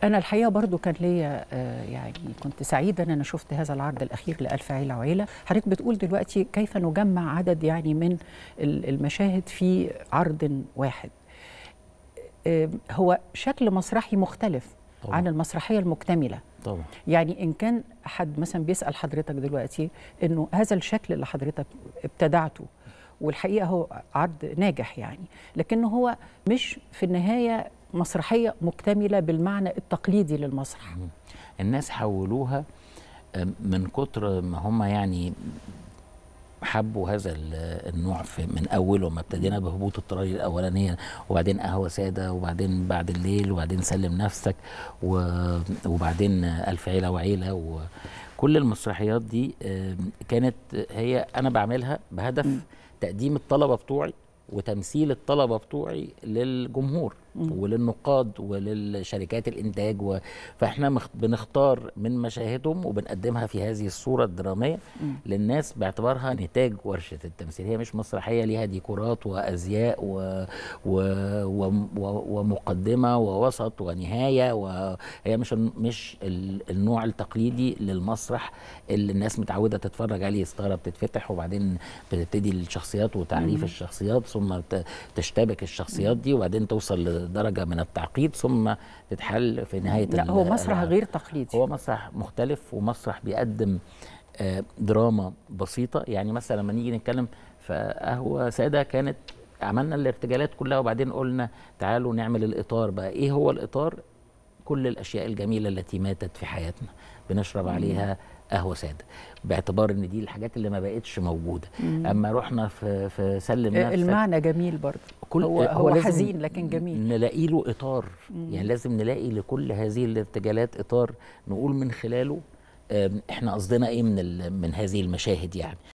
انا الحقيقه برضو كان ليا آه، يعني كنت سعيده ان انا شفت هذا العرض الاخير لالف عيله وعيله حضرتك بتقول دلوقتي كيف نجمع عدد يعني من ال- المشاهد في عرض واحد آه، هو شكل مسرحي مختلف طبعاً. عن المسرحيه المكتمله طبعا يعني ان كان حد مثلا بيسال حضرتك دلوقتي انه هذا الشكل اللي حضرتك ابتدعته والحقيقه هو عرض ناجح يعني لكنه هو مش في النهايه مسرحيه مكتمله بالمعنى التقليدي للمسرح الناس حولوها آم، من كتر ما هم يعني حبوا هذا ال- النوع في من اوله ما ابتدينا بهبوط الطريق الاولانيه وبعدين قهوه ساده وبعدين بعد الليل وبعدين سلم نفسك و- وبعدين الف عيله وعيله وكل المسرحيات دي آم، كانت هي انا بعملها بهدف تقديم الطلبه بتوعي وتمثيل الطلبه بتوعي للجمهور وللنقاد وللشركات الانتاج و... فاحنا مخ... بنختار من مشاهدهم وبنقدمها في هذه الصوره الدراميه للناس باعتبارها نتاج ورشه التمثيل هي مش مسرحيه ليها ديكورات وازياء و... و... و... و... ومقدمه ووسط ونهايه وهي مش مش ال- النوع التقليدي للمسرح اللي الناس متعوده تتفرج عليه ستاره بتتفتح وبعدين بتبتدي الشخصيات وتعريف الشخصيات ثم ت- تشتبك الشخصيات دي وبعدين توصل لدرجه من التعقيد ثم تتحل في نهايه لا ال- هو مسرح العرض. غير تقليدي هو مسرح مختلف ومسرح بيقدم آه، دراما بسيطة يعني مثلا لما نيجي نتكلم فقهوة سادة كانت عملنا الارتجالات كلها وبعدين قلنا تعالوا نعمل الإطار بقى إيه هو الإطار كل الأشياء الجميلة التي ماتت في حياتنا بنشرب عليها قهوة سادة باعتبار ان دي الحاجات اللي ما بقتش موجودة اما رحنا في في سلم آه، نفسك المعنى جميل برضه كل هو, هو لازم حزين لكن جميل نلاقي له اطار يعني لازم نلاقي لكل هذه الارتجالات اطار نقول من خلاله آم، احنا قصدنا ايه من ال- من هذه المشاهد يعني